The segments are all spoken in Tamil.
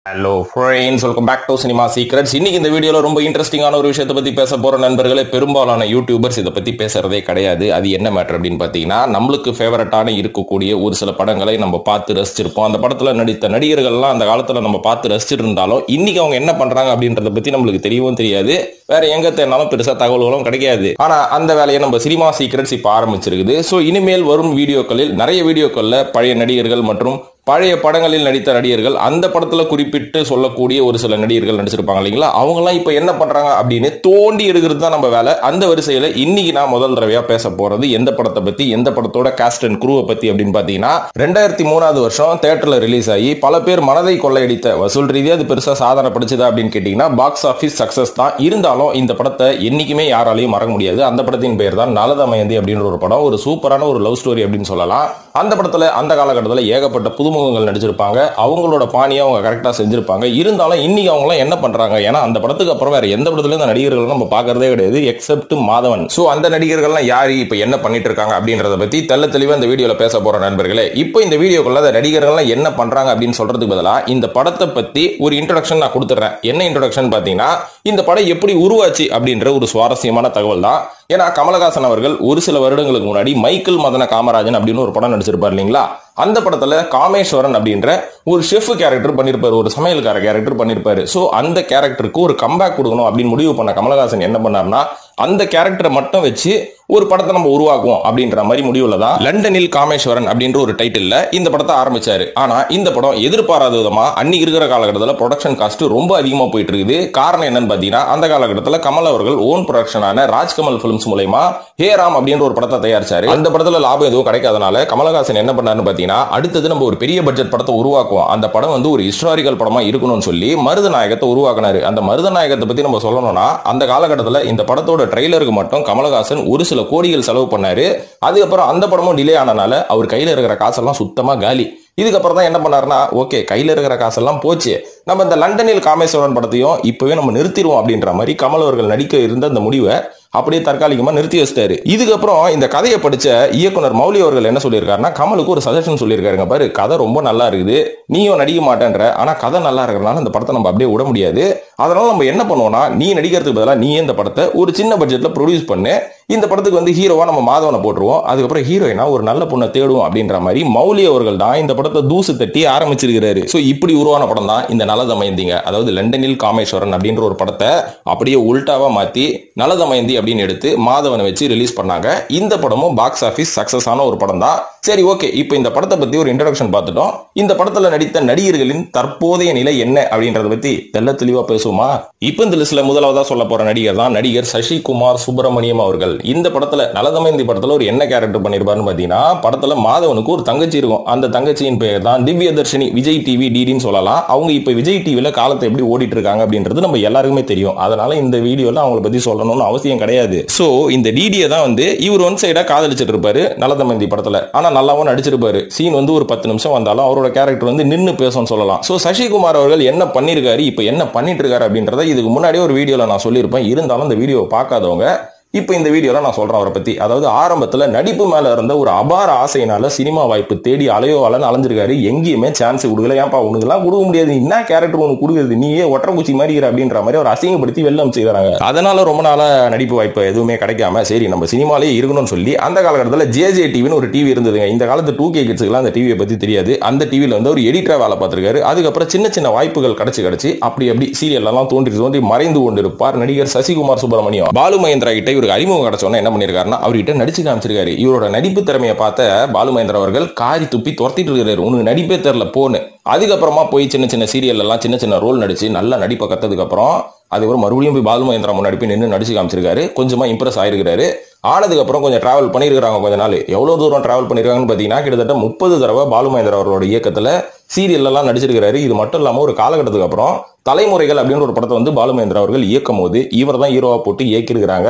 hello friends welcome back to cinema secrets இன்னைக்கு இந்த வீடியோல ரொம்ப இன்ட்ரெஸ்டிங்கான ஒரு விஷயத்தை பத்தி பேச போற நண்பர்களே பெரும்பாலான யூடியூபர்ஸ் இதை பத்தி பேசுறதே கிடையாது அது என்ன மேட்டர் அப்படின்னு பாத்தீங்கன்னா நம்மளுக்கு ஃபேவரட்டான இருக்கக்கூடிய ஒரு சில படங்களை நம்ம பார்த்து ரசிச்சிருப்போம் அந்த படத்துல நடித்த நடிகர்கள்லாம் அந்த காலத்துல நம்ம பார்த்து ரசிச்சிட்டு இருந்தாலும் இன்னைக்கு அவங்க என்ன பண்றாங்க அப்படின்றத பத்தி நம்மளுக்கு தெரியவும் தெரியாது வேற எங்க தேடினாலும் பெருசா தகவல்களும் கிடைக்காது ஆனா அந்த வேலையை நம்ம சினிமா சீக்ரெட்ஸ் இப்ப ஆரம்பிச்சிருக்குது ஸோ இனிமேல் வரும் வீடியோக்களில் நிறைய வீடியோக்கள்ல பழைய நடிகர்கள் மற்றும் பழைய படங்களில் நடித்த நடிகர்கள் அந்த படத்துல குறிப்பிட்டு சொல்லக்கூடிய ஒரு சில நடிகர்கள் நடிச்சிருப்பாங்க இல்லைங்களா அவங்கெல்லாம் இப்ப என்ன பண்றாங்க அப்படின்னு தோண்டி எடுக்கிறது தான் நம்ம வேலை அந்த வரிசையில இன்னைக்கு நான் முதல் தடவையா பேச போறது எந்த படத்தை பத்தி எந்த படத்தோட காஸ்ட் அண்ட் குரூவை பத்தி அப்படின்னு பாத்தீங்கன்னா ரெண்டாயிரத்தி மூணாவது வருஷம் தேட்டர்ல ரிலீஸ் ஆகி பல பேர் மனதை கொள்ளையடித்த வசூல் ரீதியா அது பெருசா சாதனை படிச்சதா அப்படின்னு கேட்டீங்கன்னா பாக்ஸ் ஆபீஸ் சக்சஸ் தான் இருந்தாலும் இந்த படத்தை என்னைக்குமே யாராலையும் மறக்க முடியாது அந்த படத்தின் பெயர் தான் நலதமயந்தி அப்படின்ற ஒரு படம் ஒரு சூப்பரான ஒரு லவ் ஸ்டோரி அப்படின்னு சொல்லலாம் அந்த படத்துல அந்த காலகட்டத்தில் ஏகப்பட்ட புதுமுகங்கள் நடிச்சிருப்பாங்க அவங்களோட பாணியை அவங்க கரெக்டா செஞ்சிருப்பாங்க இருந்தாலும் இன்னைக்கு அவங்களாம் என்ன பண்றாங்க ஏன்னா அந்த படத்துக்கு அப்புறம் வேற எந்த படத்துல இந்த நடிகர்கள் நம்ம பாக்குறதே கிடையாது எக்ஸப்ட் மாதவன் சோ அந்த நடிகர்கள்லாம் யாரு இப்ப என்ன பண்ணிட்டு இருக்காங்க அப்படின்றத பத்தி தெள்ள தெளிவா இந்த வீடியோல பேச போற நண்பர்களே இப்போ இந்த வீடியோக்குள்ள அந்த நடிகர்கள்லாம் என்ன பண்றாங்க அப்படின்னு சொல்றதுக்கு பதிலா இந்த படத்தை பத்தி ஒரு இன்ட்ரோடக்ஷன் நான் கொடுத்துறேன் என்ன இன்ட்ரோடக்ஷன் பாத்தீங்கன்னா இந்த படம் எப்படி உருவாச்சு அப்படின்ற ஒரு சுவாரஸ்யமான தகவல் தான் ஏன்னா கமலஹாசன் அவர்கள் ஒரு சில வருடங்களுக்கு முன்னாடி மைக்கேல் மதன காமராஜன் அப்படின்னு ஒரு படம் நடிச்சிருப்பார் இல்லைங்களா அந்த படத்துல காமேஸ்வரன் அப்படின்ற ஒரு ஷெஃப் கேரக்டர் பண்ணிருப்பாரு ஒரு சமையல்கார கேரக்டர் பண்ணிருப்பாரு சோ அந்த கேரக்டருக்கு ஒரு கம்பேக் கொடுக்கணும் அப்படின்னு முடிவு பண்ண கமலஹாசன் என்ன பண்ணார்னா அந்த கேரக்டரை மட்டும் வச்சு ஒரு படத்தை நம்ம உருவாக்குவோம் அப்படின்ற மாதிரி முடிவுல தான் லண்டனில் காமேஸ்வரன் அப்படின்ற ஒரு டைட்டில்ல இந்த படத்தை ஆரம்பிச்சாரு ஆனா இந்த படம் எதிர்பாராத விதமா அன்னைக்கு இருக்கிற காலகட்டத்தில் ப்ரொடக்ஷன் காஸ்ட் ரொம்ப அதிகமா போயிட்டு இருக்குது காரணம் என்னன்னு பாத்தீங்கன்னா அந்த காலகட்டத்தில் கமல் அவர்கள் ஓன் ப்ரொடக்ஷனான ராஜ்கமல் பிலிம்ஸ் மூலயமா ஹே ராம் அப்படின்ற ஒரு படத்தை தயாரிச்சாரு அந்த படத்துல லாபம் எதுவும் கிடைக்காதனால கமலஹாசன் என்ன பண்ணாருன்னு பாத்தீங்கன்னா அடுத்தது நம்ம ஒரு பெரிய பட்ஜெட் படத்தை உருவாக்குவோம் அந்த படம் வந்து ஒரு ஹிஸ்டாரிக்கல் படமா இருக்கணும்னு சொல்லி மருதநாயகத்தை உருவாக்குனாரு அந்த மருதநாயகத்தை பத்தி நம்ம சொல்லணும்னா அந்த காலகட்டத்தில் இந்த படத்தோட ட்ரெய்லருக்கு மட்டும் கமலஹாசன் ஒரு சில கோடிகள் செலவு பண்ணாரு அதுக்கப்புறம் அந்த படமும் டிலே ஆனனால அவர் கையில இருக்கிற காசெல்லாம் சுத்தமா காலி இதுக்கப்புறம் தான் என்ன பண்ணாருன்னா ஓகே கையில இருக்கிற காசெல்லாம் போச்சு நம்ம இந்த லண்டனில் காமேஸ்வரன் படத்தையும் இப்பவே நம்ம நிறுத்திடுவோம் அப்படின்ற மாதிரி கமல் அவர்கள் நடிக்க இருந்த அந்த முடிவை அப்படியே தற்காலிகமா நிறுத்தி வச்சிட்டாரு இதுக்கப்புறம் இந்த கதையை படிச்ச இயக்குனர் மௌலி அவர்கள் என்ன சொல்லியிருக்காருன்னா கமலுக்கு ஒரு சஜஷன் சொல்லியிருக்காருங்க பாரு கதை ரொம்ப நல்லா இருக்குது நீயும் நடிக்க மாட்டேன்ற ஆனா கதை நல்லா இருக்கிறனால அந்த படத்தை நம்ம அப்படியே விட முடியாது அதனால நம்ம என்ன பண்ணுவோம்னா நீ நடிக்கிறதுக்கு பதிலாக நீ இந்த படத்தை ஒரு சின்ன பட்ஜெட்ல ப்ரொடியூஸ் பண்ணு இந்த படத்துக்கு வந்து ஹீரோவா நம்ம மாதவனை போட்டுருவோம் அதுக்கப்புறம் ஹீரோயினா ஒரு நல்ல பொண்ணை தேடுவோம் அப்படின்ற மாதிரி மௌலி அவர்கள் தான் இந்த படத்தை தூசு தட்டி ஆரம்பிச்சிருக்கிறாரு ஸோ இப்படி உருவான படம் தான் இந்த நலதமயந்திங்க அதாவது லண்டனில் காமேஸ்வரன் அப்படின்ற ஒரு படத்தை அப்படியே உல்டாவா மாத்தி நலதமயந்தி அப்படின்னு எடுத்து மாதவனை வச்சு ரிலீஸ் பண்ணாங்க இந்த படமும் பாக்ஸ் ஆஃபீஸ் சக்சஸ் ஆன ஒரு படம் தான் சரி ஓகே இப்போ இந்த படத்தை பத்தி ஒரு இன்ட்ரடக்ஷன் பார்த்துட்டோம் இந்த படத்துல நடித்த நடிகர்களின் தற்போதைய நிலை என்ன அப்படின்றத பத்தி தெல்ல தெளிவா பேசுவோமா இப்போ இந்த லிஸ்ட்ல முதலாவதா சொல்ல போற நடிகர் தான் நடிகர் சசிகுமார் சுப்பிரமணியம் அவர்கள் இந்த படத்துல நலதமயந்தி படத்துல ஒரு என்ன கேரக்டர் பண்ணிருப்பாருன்னு பாத்தீங்கன்னா படத்துல மாதவனுக்கு ஒரு தங்கச்சி இருக்கும் அந்த தங்கச்சியின் பெயர் தான் திவ்ய தர்ஷினி விஜய் டிவி டிடின்னு சொல்லலாம் அவங்க இப்ப விஜய் டிவில காலத்தை எப்படி ஓடிட்டு இருக்காங்க அப்படின்றது நம்ம எல்லாருக்குமே தெரியும் அதனால இந்த வீடியோல அவங்கள பத்தி சொல்லணும்னு அவசியம் கிடையாது சோ இந்த டிடியை தான் வந்து இவர் ஒன் சைடா காதலிச்சிட்டு இருப்பாரு நலதமயந்தி படத்துல ஆனா நல்லாவும் நடிச்சிருப்பாரு சீன் வந்து ஒரு பத்து நிமிஷம் வந்தாலும் அவரோட கேரக்டர் வந்து நின்னு பேசும்னு சொல்லலாம் சோ சசிகுமார் அவர்கள் என்ன பண்ணிருக்காரு இப்ப என்ன பண்ணிட்டு இருக்காரு அப்படின்றத இதுக்கு முன்னாடியே ஒரு வீடியோல நான் சொல்லியிருப்பேன் இருந்தாலும் இந்த வீடியோவை பார்க்காதவங்க இப்போ இந்த வீடியோல நான் சொல்றேன் அவரை பத்தி அதாவது ஆரம்பத்துல நடிப்பு மேல இருந்த ஒரு அபார ஆசையினால சினிமா வாய்ப்பு தேடி அலையோ அலன்னு அலைஞ்சிருக்காரு எங்கேயுமே சான்ஸ் கொடுக்கல ஏன்ப்பா உனக்குலாம் கொடுக்க முடியாது நீ என்ன கேரக்டர் உனக்கு கொடுக்குறது நீயே ஒற்றக்குச்சி மாதிரி இரு அப்படின்ற மாதிரி ஒரு அசிங்கப்படுத்தி வெளில அமைச்சுக்கிறாங்க அதனால ரொம்ப நாளா நடிப்பு வாய்ப்பு எதுவுமே கிடைக்காம சரி நம்ம சினிமாலே இருக்கணும்னு சொல்லி அந்த காலகட்டத்தில் ஜேஜே டிவின்னு ஒரு டிவி இருந்ததுங்க இந்த காலத்து டூ கே கிட்ஸுக்குலாம் அந்த டிவியை பத்தி தெரியாது அந்த டிவியில் வந்து ஒரு எடிட்டரா வேலை பார்த்திருக்காரு அதுக்கப்புறம் சின்ன சின்ன வாய்ப்புகள் கிடைச்சு கிடைச்சு அப்படி அப்படி சீரியல் எல்லாம் தோன்றி தோன்றி மறைந்து கொண்டிருப்பார் நடிகர் சசிகுமார் சுப்பிரமணியம் பாலு மகேந்திரா கிட்ட இவருக்கு அறிமுகம் கிடைச்சோன்னா என்ன பண்ணிருக்காருன்னா அவர்கிட்ட நடிச்சு காமிச்சிருக்காரு இவரோட நடிப்பு திறமையை பார்த்த பாலு மகேந்திரா அவர்கள் காரி துப்பி துரத்திட்டு இருக்காரு உனக்கு நடிப்பே தெரியல போன்னு அதுக்கப்புறமா போய் சின்ன சின்ன சீரியல் எல்லாம் சின்ன சின்ன ரோல் நடிச்சு நல்ல நடிப்பை கத்ததுக்கு அப்புறம் அதுக்கப்புறம் மறுபடியும் போய் பாலு மகேந்திரா முன்னாடி போய் நின்று நடிச்சு காமிச்சிருக்காரு கொஞ்சமா இம்ப்ரெஸ் ஆயிருக்காரு ஆனதுக்கு அப்புறம் கொஞ்சம் டிராவல் பண்ணியிருக்காங்க கொஞ்ச நாள் எவ்வளவு தூரம் டிராவல் பண்ணிருக்காங்கன்னு பாத்தீங்கன்னா கிட்டத்தட்ட முப்பது தடவை பாலு மகேந்திரா அவர்களோட இயக்கத்துல சீரியல் எல்லாம் நடிச்சிருக்காரு இது மட்டும் இல்லாம ஒரு காலகட்டத்துக்கு அப்புறம் தலைமுறைகள் அப்படின்ற ஒரு படத்தை வந்து பாலு மகேந்திரா அவர்கள் இயக்கும் போது இவர் தான் ஹீரோவா போட்டு இயக்கிருக்கிறாங்க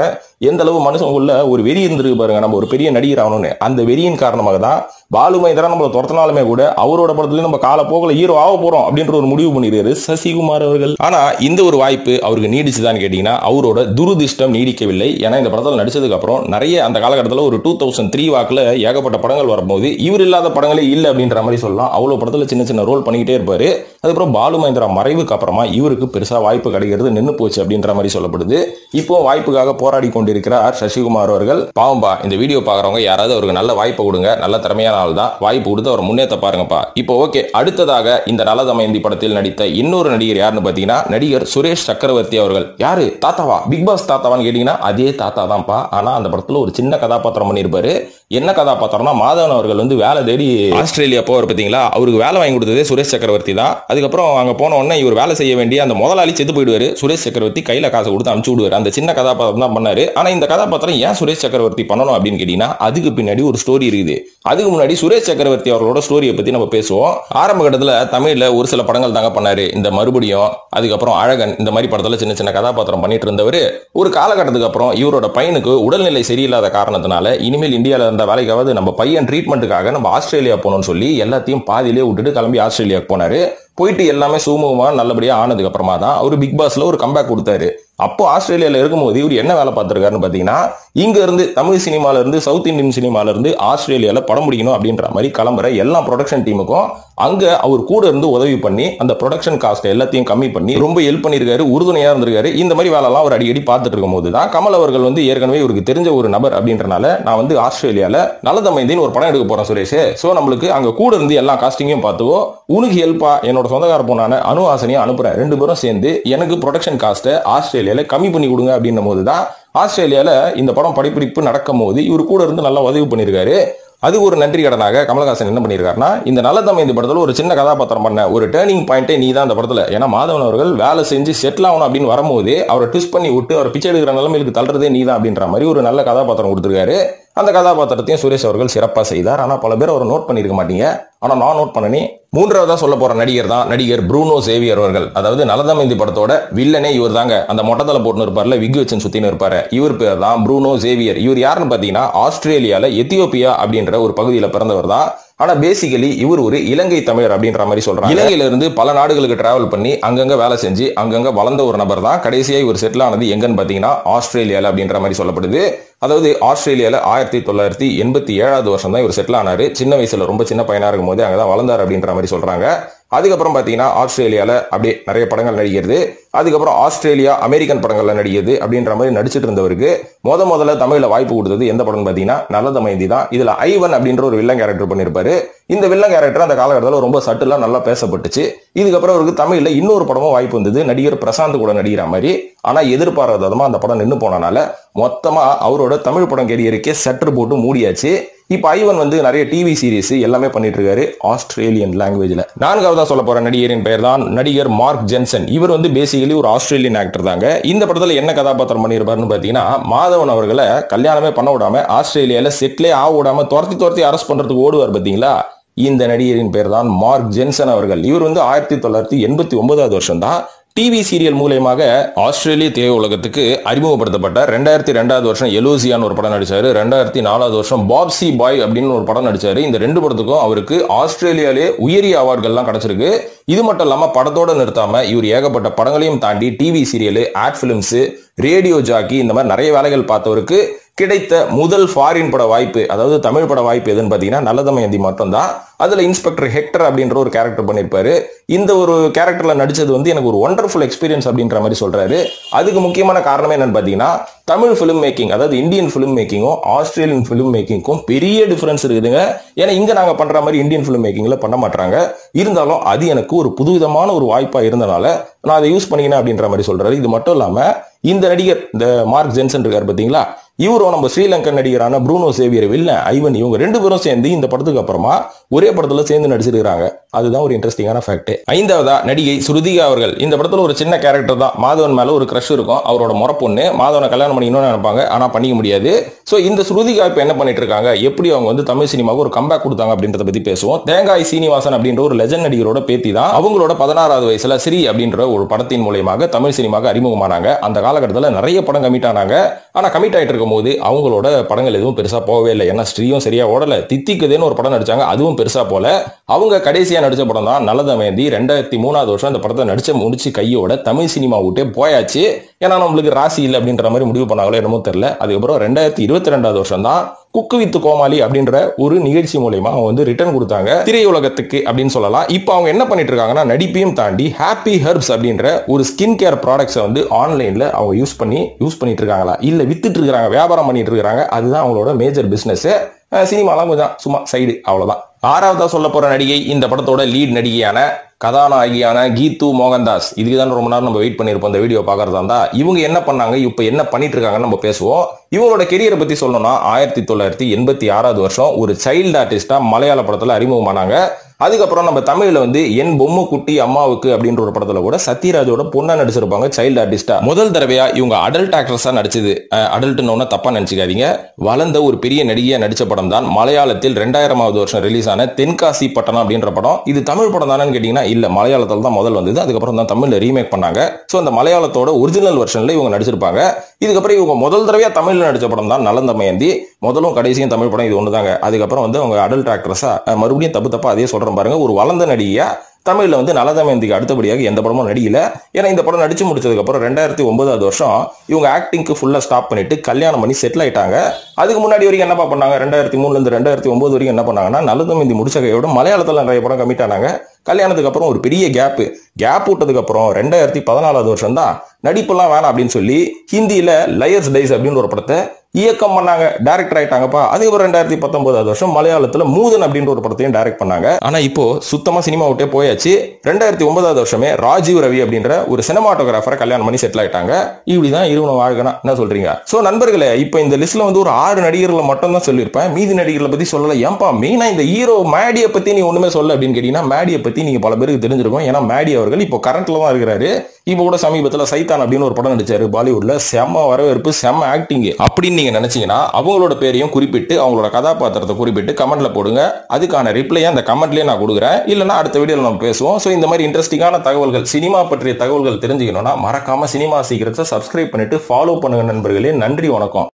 எந்த அளவு மனுஷனுக்குள்ள ஒரு வெறி இருந்திருக்கு பாருங்க நம்ம ஒரு பெரிய நடிகர் ஆகணும்னு அந்த வெறியின் காரணமாக தான் பாலு மகேந்திரா நம்மள துரத்தினாலுமே கூட அவரோட படத்துல நம்ம காலப்போக்கில் ஹீரோ ஆக போறோம் அப்படின்ற ஒரு முடிவு பண்ணிருக்காரு சசிகுமார் அவர்கள் ஆனா இந்த ஒரு வாய்ப்பு அவருக்கு நீடிச்சுதான்னு கேட்டீங்கன்னா அவரோட துரதிர்ஷ்டம் நீடிக்கவில்லை ஏன்னா இந்த படத்தில் நடிச்சதுக்கு அப்புறம் நிறைய அந்த காலகட்டத்தில் ஒரு டூ தௌசண்ட் த்ரீ வாக்கில் ஏகப்பட்ட படங்கள் வரும்போது இவர் இல்லாத படங்களே இல்லை அப்படின்ற மாதிரி சொல்லலாம் அவ்வளோ படத்தில் சின்ன சின்ன ரோல் பண்ணிக்கிட்டே இருப்பாரு அதுக்கப்புறம் பாலு மகேந்திரா மறைவுக்கு அப்புறமா இவருக்கு பெருசா வாய்ப்பு கிடைக்கிறது நின்று போச்சு அப்படின்ற மாதிரி சொல்லப்படுது இப்போ வாய்ப்புக்காக போராடி கொண்டிருக்கிறார் சசிகுமார் அவர்கள் பாவம்பா இந்த வீடியோ பார்க்குறவங்க யாராவது அவருக்கு நல்ல வாய்ப்பு கொடுங்க நல்ல திறமையான ஆள் தான் வாய்ப்பு கொடுத்து அவர் முன்னேற்ற பாருங்கப்பா இப்போ ஓகே அடுத்ததாக இந்த நலதமயந்தி படத்தில் நடித்த இன்னொரு நடிகர் யாருன்னு பார்த்தீங்கன்னா நடிகர் சுரேஷ் சக்கரவர்த்தி அவர்கள் யாரு தாத்தாவா பிக் பாஸ் தாத்தாவான்னு கேட்டீங்கன்னா அதே தாத்தா தான்ப்பா ஆனா அந்த படத்துல ஒரு சின்ன கதாபாத்திரம் பண்ணியிருப்பாரு என்ன கதாபாத்திரம்னா மாதவன் அவர்கள் வந்து வேலை தேடி ஆஸ்திரேலியா போவார் பார்த்தீங்களா அவருக்கு வேலை வாங்கி கொடுத்ததே சுரேஷ் சக்கரவர்த்தி தான் அதுக்கப்புறம் அங்க போன உடனே இவர் வேலை செய்ய வேண்டிய அந்த முதலாளி செத்து போயிடுவாரு சுரேஷ் சக்கரவர்த்தி கையில காசு கொடுத்து அனுப்பிச்சு விடுவார் அந்த சின்ன கதாபாத்திரம் தான் பண்ணாரு ஆனா இந்த கதாபாத்திரம் ஏன் சுரேஷ் சக்கரவர்த்தி பண்ணணும் அப்படின்னு கேட்டீங்கன்னா அதுக்கு பின்னாடி ஒரு ஸ்டோரி இருக்குது அதுக்கு முன்னாடி சுரேஷ் சக்கரவர்த்தி அவர்களோட ஸ்டோரியை பத்தி நம்ம பேசுவோம் ஆரம்ப கட்டத்துல தமிழ்ல ஒரு சில படங்கள் தாங்க பண்ணாரு இந்த மறுபடியும் அதுக்கப்புறம் அழகன் இந்த மாதிரி படத்துல சின்ன சின்ன கதாபாத்திரம் பண்ணிட்டு இருந்தவர் ஒரு காலகட்டத்துக்கு அப்புறம் இவரோட பையனுக்கு உடல்நிலை சரியில்லாத காரணத்தினால இனிமேல் இந்தியாவில் இருந்த வேலைக்காவது நம்ம பையன் ட்ரீட்மெண்ட்டுக்காக நம்ம ஆஸ்திரேலியா போகணும்னு சொல்லி எல்லாத்தையும் பாதியிலே விட்டுட்டு கிளம்பி ஆஸ்திரேலியாவுக்கு போனாரு போயிட்டு எல்லாமே சுமூகமா நல்லபடியா ஆனதுக்கு அப்புறமா தான் அவர் பிக் பாஸ்ல ஒரு கம்பேக் கொடுத்தாரு அப்போ ஆஸ்திரேலியால இருக்கும்போது இவர் என்ன வேலை பார்த்திருக்காருன்னு பாத்தீங்கன்னா இங்க இருந்து தமிழ் சினிமால இருந்து சவுத் இந்தியன் சினிமால இருந்து ஆஸ்திரேலியால படம் முடிக்கணும் அப்படின்ற மாதிரி கிளம்புற எல்லா ப்ரொடக்ஷன் டீமுக்கும் அங்க அவர் கூட இருந்து உதவி பண்ணி அந்த ப்ரொடக்ஷன் காஸ்ட் எல்லாத்தையும் கம்மி பண்ணி ரொம்ப ஹெல்ப் பண்ணிருக்காரு உறுதுணையா இருந்திருக்காரு இந்த மாதிரி வேலைலாம் அவர் அடிக்கடி பார்த்துட்டு இருக்கும் போது தான் கமல் அவர்கள் வந்து ஏற்கனவே இவருக்கு தெரிஞ்ச ஒரு நபர் அப்படின்றனால நான் வந்து ஆஸ்திரேலியால நலதமைந்தின்னு ஒரு படம் எடுக்க போறேன் சுரேஷ் சோ நம்மளுக்கு அங்க கூட இருந்து எல்லா காஸ்டிங்கையும் பார்த்துவோ உனக்கு ஹெல்ப்பா என்னோட சொந்தக்கார பொண்ணான அனு ஹாசனையும் அனுப்புறேன் ரெண்டு பேரும் சேர்ந்து எனக்கு ப்ரொடக்ஷன் காஸ்ட்டை ஆஸ்திரேலியால கம்மி பண்ணி கொடுங்க அப்படின்னும் போது தான் ஆஸ்திரேலியால இந்த படம் படப்பிடிப்பு நடக்கும் போது இவர் கூட இருந்து நல்லா உதவி பண்ணியிருக்காரு அது ஒரு நன்றி கடனாக கமலஹாசன் என்ன பண்ணியிருக்காருன்னா இந்த நல்ல தமைந்து படத்துல ஒரு சின்ன கதாபாத்திரம் பண்ண ஒரு டேர்னிங் பாயிண்டே நீ தான் அந்த படத்துல ஏன்னா மாதவன் அவர்கள் வேலை செஞ்சு செட்டில் ஆகணும் அப்படின்னு வரும்போது அவரை ட்விஸ்ட் பண்ணி விட்டு அவர் பிச்சை எடுக்கிற நிலைமைக்கு தள்ளுறதே நீ தான் அப்படின்ற மாதிரி ஒரு நல்ல கதாபாத்திரம் கொடுத்துருக்காரு அந்த கதாபாத்திரத்தையும் சுரேஷ் அவர்கள் சிறப்பாக செய்தார் ஆனால் பல பேர் அவர் நோட் பண்ணியிருக்க மாட்டீங்க ஆனால் நான் நோட் பண்ணனே மூன்றாவதா சொல்ல போற நடிகர் தான் நடிகர் ப்ரூனோ சேவியர் அவர்கள் அதாவது நலதமைந்தி படத்தோட வில்லனே இவர் தாங்க அந்த மொட்டத்தலை போட்டுன்னு இருப்பார்ல விக் வச்சு சுத்தின்னு இருப்பாரு இவர் பேர் தான் ப்ரூனோ சேவியர் இவர் யாருன்னு பாத்தீங்கன்னா ஆஸ்திரேலியால எத்தியோப்பியா அப்படின்ற ஒரு பகுதியில் பிறந்தவர் தான் ஆனா பேசிக்கலி இவர் ஒரு இலங்கை தமிழர் அப்படின்ற மாதிரி சொல்றாங்க இலங்கையில இருந்து பல நாடுகளுக்கு டிராவல் பண்ணி அங்கங்க வேலை செஞ்சு அங்கங்க வளர்ந்த ஒரு நபர் தான் கடைசியா இவர் செட்டில் ஆனது எங்கன்னு பாத்தீங்கன்னா ஆஸ்திரேலியால அப்படின்ற மாதிரி சொல்லப்படுது அதாவது ஆஸ்திரேலியால ஆயிரத்தி தொள்ளாயிரத்தி எண்பத்தி ஏழாவது வருஷம் தான் இவர் செட்டில் ஆனாரு சின்ன வயசுல ரொம்ப சின்ன பையனா இருக்கும் போது அங்கதான் வளர்ந்தார் அப்படின்ற மாதிரி சொல்றாங்க அதுக்கப்புறம் பார்த்தீங்கன்னா ஆஸ்திரேலியால அப்படியே நிறைய படங்கள் நடிக்கிறது அதுக்கப்புறம் ஆஸ்திரேலியா அமெரிக்கன் படங்கள்ல நடிக்கிறது அப்படின்ற மாதிரி நடிச்சிட்டு இருந்தவருக்கு முத முதல்ல தமிழ்ல வாய்ப்பு கொடுத்தது எந்த படம்னு பார்த்தீங்கன்னா நல்லதமைந்தி தான் இதுல ஐவன் அப்படின்ற ஒரு வில்லன் கேரக்டர் பண்ணியிருப்பாரு இந்த வில்லன் கேரக்டர் அந்த காலகட்டத்தில் ரொம்ப சட்டுலா நல்லா பேசப்பட்டுச்சு இதுக்கப்புறம் அவருக்கு தமிழ்ல இன்னொரு படமும் வாய்ப்பு வந்தது நடிகர் பிரசாந்த் கூட நடிக்கிற மாதிரி ஆனா எதிர்பாராத விதமா அந்த படம் நின்று போனனால மொத்தமா அவரோட தமிழ் படம் கேரியருக்கே சற்று போட்டு மூடியாச்சு இப்போ ஐவன் வந்து நிறைய டிவி சீரிஸ் எல்லாமே பண்ணிட்டு இருக்காரு ஆஸ்திரேலியன் லாங்குவேஜ்ல நான்காவதா சொல்ல போற நடிகரின் பெயர் தான் நடிகர் மார்க் ஜென்சன் இவர் வந்து பேசிக்கலி ஒரு ஆஸ்திரேலியன் ஆக்டர் தாங்க இந்த படத்துல என்ன கதாபாத்திரம் பண்ணியிருப்பாருன்னு பாத்தீங்கன்னா மாதவன் அவர்களை கல்யாணமே பண்ண விடாம ஆஸ்திரேலியால செட்டிலே ஆக விடாம துரத்தி துரத்தி அரெஸ்ட் பண்றதுக்கு ஓடுவார் பாத்தீங்களா இந்த நடிகரின் பேர் தான் மார்க் ஜென்சன் அவர்கள் இவர் வந்து ஆயிரத்தி தொள்ளாயிரத்தி எண்பத்தி ஒன்பதாவது வருஷம் தான் டிவி சீரியல் மூலயமாக ஆஸ்திரேலிய திரை உலகத்துக்கு அறிமுகப்படுத்தப்பட்ட ரெண்டாயிரத்தி ரெண்டாவது வருஷம் எலோசியான்னு ஒரு படம் நடிச்சாரு ரெண்டாயிரத்தி நாலாவது வருஷம் பாப்சி பாய் அப்படின்னு ஒரு படம் நடிச்சாரு இந்த ரெண்டு படத்துக்கும் அவருக்கு ஆஸ்திரேலியாலே உயரிய அவார்டுகள்லாம் கிடைச்சிருக்கு இது மட்டும் இல்லாம படத்தோட நிறுத்தாம இவர் ஏகப்பட்ட படங்களையும் தாண்டி TV serial ad films radio jockey இந்த மாதிரி நிறைய வேலைகள் பார்த்தவருக்கு கிடைத்த முதல் ஃபாரின் பட வாய்ப்பு அதாவது தமிழ் பட வாய்ப்பு எதுன்னு பார்த்தீங்கன்னா நல்லதமயந்தி மட்டும்தான் அதுல இன்ஸ்பெக்டர் ஹெக்டர் அப்படின்ற ஒரு கேரக்டர் பண்ணியிருப்பாரு இந்த ஒரு கேரக்டர்ல நடிச்சது வந்து எனக்கு ஒரு ஒண்டர்ஃபுல் எக்ஸ்பீரியன்ஸ் அப்படின்ற மாதிரி சொல்றாரு அதுக்கு முக்கியமான காரணமே என்னன்னு பார்த்தீங்கன்னா தமிழ் ஃபிலிம் மேக்கிங் அதாவது இந்தியன் ஃபிலிம் மேக்கிங்கும் ஆஸ்திரேலியன் ஃபிலிம் மேக்கிங்க்கும் பெரிய டிஃபரன்ஸ் இருக்குதுங்க ஏன்னா இங்க நாங்க பண்ற மாதிரி இந்தியன் ஃபிலிம் மேக்கிங்ல பண்ண மாட்டாங்க இருந்தாலும் அது எனக்கு ஒரு புதுவிதமான ஒரு வாய்ப்பா இருந்தனால நான் அதை யூஸ் பண்ணிக்கினேன் அப்படின்ற மாதிரி சொல்றாரு இது மட்டும் இல்லாம இந்த நடிகர் இந்த மார்க் ஜென்சன் இருக்காரு பாத்தீங்களா இவரும் நம்ம ஸ்ரீலங்கன் நடிகரான ப்ரூனோ சேவியர் வில்ல ஐவன் இவங்க ரெண்டு பேரும் சேர்ந்து இந்த படத்துக்கு அப்புறமா ஒரே படத்துல சேர்ந்து நடிச்சிருக்காங்க அதுதான் ஒரு இன்ட்ரெஸ்டிங்கான ஃபேக்ட் ஐந்தாவதா நடிகை ஸ்ருதிகா அவர்கள் இந்த படத்துல ஒரு சின்ன கேரக்டர் தான் மாதவன் மேல ஒரு க்ரஷ் இருக்கும் அவரோட முறை பொண்ணு மாதவனை கல்யாணம் பண்ணிக்கணும்னு நினைப்பாங்க ஆனா பண்ணிக்க முடியாது சோ இந்த ஸ்ருதிகா இப்ப என்ன பண்ணிட்டு இருக்காங்க எப்படி அவங்க வந்து தமிழ் சினிமாவுக்கு ஒரு கம்பேக் கொடுத்தாங்க அப்படின்றத பத்தி பேசுவோம் தேங்காய் சீனிவாசன் அப்படின்ற ஒரு லெஜண்ட் நடிகரோட பேத்தி தான் அவங்களோட பதினாறாவது வயசுல ஸ்ரீ அப்படின்ற ஒரு படத்தின் மூலியமாக தமிழ் சினிமாவுக்கு அறிமுகமானாங்க அந்த காலகட்டத்தில் நிறைய படம் கமிட் ஆனாங்க ஆனா கமிட் ஆயிட்டு இருக்கும் போது அவங்களோட படங்கள் எதுவும் பெருசா போகவே இல்லை ஏன்னா ஸ்ரீயும் சரியா ஓடல தித்திக்குதுன்னு ஒரு படம் நடிச்சாங்க அதுவும் பெருசா போல அவங்க கடைசியா நடிச்ச படம் தான் நல்லதமேந்தி ரெண்டாயிரத்தி மூணாவது வருஷம் இந்த படத்தை நடிச்ச முடிச்சு கையோட தமிழ் சினிமா விட்டே போயாச்சு ஏன்னா நம்மளுக்கு ராசி இல்லை அப்படின்ற மாதிரி முடிவு பண்ணாங்களோ என்னமோ தெரியல அதுக்கப்புறம் ரெண்டாயிரத்தி இருபத்தி ரெண்டாவது வருஷம் தான் குக்கு வித்து கோமாளி அப்படின்ற ஒரு நிகழ்ச்சி மூலயமா அவங்க வந்து ரிட்டர்ன் கொடுத்தாங்க திரையுலகத்துக்கு அப்படின்னு சொல்லலாம் இப்போ அவங்க என்ன பண்ணிட்டு இருக்காங்கன்னா நடிப்பையும் தாண்டி ஹாப்பி ஹெர்ப்ஸ் அப்படின்ற ஒரு ஸ்கின் கேர் ப்ராடக்ட்ஸை வந்து ஆன்லைன்ல அவங்க யூஸ் பண்ணி யூஸ் பண்ணிட்டு இருக்காங்களா இல்ல வித்துட்டு இருக்காங்க வியாபாரம் பண்ணிட்டு இருக்காங்க அதுதான் அவங்களோட மேஜர் பிசினஸ் சினிமாலாம் கொஞ்சம் சும்மா சைடு அவ்வளவுதான் ஆறாவதா சொல்ல போற நடிகை இந்த படத்தோட லீட் நடிகையான கதாநாயகியான கீது மோகன்தாஸ் இதுக்கு தான் ரொம்ப நேரம் நம்ம வெயிட் பண்ணியிருப்போம் இந்த வீடியோ பார்க்கறதா இருந்தா இவங்க என்ன பண்ணாங்க இப்போ என்ன பண்ணிட்டு இருக்காங்கன்னு நம்ம பேசுவோம் இவங்களோட கெரியரை பத்தி சொல்லணும்னா ஆயிரத்தி தொள்ளாயிரத்தி எண்பத்தி ஆறாவது வருஷம் ஒரு சைல்டு ஆர்டிஸ்டா மலையாள படத்துல அறிமுகமானாங்க அதுக்கப்புறம் நம்ம தமிழ்ல வந்து என் பொம்மை குட்டி அம்மாவுக்கு அப்படின்ற ஒரு படத்துல கூட சத்யராஜோட பொண்ணா நடிச்சிருப்பாங்க சைல்டு ஆர்டிஸ்டா முதல் தடவையா இவங்க அடல்ட் ஆக்ட்ரஸா நடிச்சது அடல்ட்னு தப்பா நினைச்சுக்காதீங்க வளர்ந்த ஒரு பெரிய நடிகையா நடிச்ச படம் தான் மலையாளத்தில் ரெண்டாயிரமாவது வருஷம் ரிலீஸ் ஆன தென்காசி பட்டணம் அப்படின்ற படம் இது தமிழ் படம் தானேன்னு கேட்டீங்கன்னா இல்ல மலையாளத்தில் தான் முதல் வந்தது அதுக்கப்புறம் தான் தமிழ்ல ரீமேக் பண்ணாங்க ஸோ அந்த மலையாளத்தோட ஒரிஜினல் வெர்ஷன்ல இவங்க நடிச்சிருப்பாங்க இதுக்கப்புறம் இவங்க முதல் தடவையா தமிழ்ல நடிச்ச படம் தான் நலந்தமயந்தி முதலும் கடைசியும் தமிழ் படம் இது ஒண்ணுதாங்க அதுக்கப்புறம் வந்து அவங்க அடல்ட் ஆக்ட்ரஸா மறுபடியும் தப்பு தப்பா அதே சொல்றேன் பாருங்க ஒரு வளர்ந்த நடிகையா தமிழ்ல வந்து நலதமயந்திக்கு அடுத்தபடியாக எந்த படமும் நடிக்கல ஏன்னா இந்த படம் நடிச்சு முடிச்சதுக்கு அப்புறம் ரெண்டாயிரத்தி ஒன்பதாவது வருஷம் இவங்க ஆக்டிங்க்கு ஃபுல்லா ஸ்டாப் பண்ணிட்டு கல்யாணம் பண்ணி செட்டில் ஆயிட்டாங்க அதுக்கு முன்னாடி வரைக்கும் என்னப்பா பண்ணாங்க ரெண்டாயிரத்தி மூணுல இருந்து ரெண்டாயிரத்தி ஒன்பது வரைக்கும் என்ன பண்ணாங்கன்னா நலதமயந்தி முடிச்ச கையோட மலையாளத்தில் நிறைய படம் கமிட் ஆனாங்க கல்யாணத்துக்கு அப்புறம் ஒரு பெரிய கேப் கேப் விட்டதுக்கு அப்புறம் ரெண்டாயிரத்தி பதினாலாவது வருஷம் தான் நடிப்பெல்லாம் வேணாம் அப்படின்னு சொல்லி ஹிந்தியில லயர்ஸ் டைஸ் அப்படின்னு ஒரு படத்தை இயக்கம் பண்ணாங்க டைரக்டர் ஆயிட்டாங்கப்பா அதுக்கப்புறம் ரெண்டாயிரத்தி பத்தொன்பதாவது வருஷம் மலையாளத்துல மூதன் அப்படின்ற ஒரு படத்தையும் டைரக்ட் பண்ணாங்க ஆனா இப்போ சுத்தமா சினிமா விட்டே போயாச்சு ரெண்டாயிரத்தி ஒன்பதாவது வருஷமே ராஜீவ் ரவி அப்படின்ற ஒரு சினிமாட்டோகிராஃபரை கல்யாணம் பண்ணி செட்டில் ஆயிட்டாங்க இப்படிதான் இருவனும் வாழ்க்கணும் என்ன சொல்றீங்க சோ நண்பர்களே இப்போ இந்த லிஸ்ட்ல வந்து ஒரு ஆறு நடிகர்களை மட்டும் தான் சொல்லியிருப்பேன் மீதி நடிகர்களை பத்தி சொல்லல ஏன்பா மெயினா இந்த ஹீரோ மேடியை பத்தி நீ ஒண்ணுமே சொல்ல அப்படின்னு கேட்டீங்கன்னா மேடியை பத்தி நீங்க பல பேருக்கு தெரிஞ்சிருக்கும் ஏன்னா மேடி அவர்கள் இப்போ கரண்ட்ல தான் இருக்கிறாரு இப்போ கூட சமீபத்தில் சைத்தான் அப்படின்னு ஒரு படம் நடிச்சாரு பாலிவுட்ல செம்ம வரவேற்பு செம்ம ஆக்டிங் அப்படின்னு நீங்க நினைச்சீங்கன்னா அவங்களோட பேரையும் குறிப்பிட்டு அவங்களோட கதாபாத்திரத்தை குறிப்பிட்டு கமெண்ட்ல போடுங்க அதுக்கான ரிப்ளையை அந்த கமெண்ட்லயே நான் கொடுக்குறேன் இல்லைன்னா அடுத்த வீடியோவில் நம்ம பேசுவோம் ஸோ இந்த மாதிரி இன்ட்ரெஸ்டிங்கான தகவல்கள் சினிமா பற்றிய தகவல்கள் தெரிஞ்சுக்கணும்னா மறக்காம சினிமா சீக்கிரத்தை சப்ஸ்கிரைப் பண்ணிட்டு ஃபாலோ பண்ணுங்க நண்பர்களே நன்றி வணக்கம்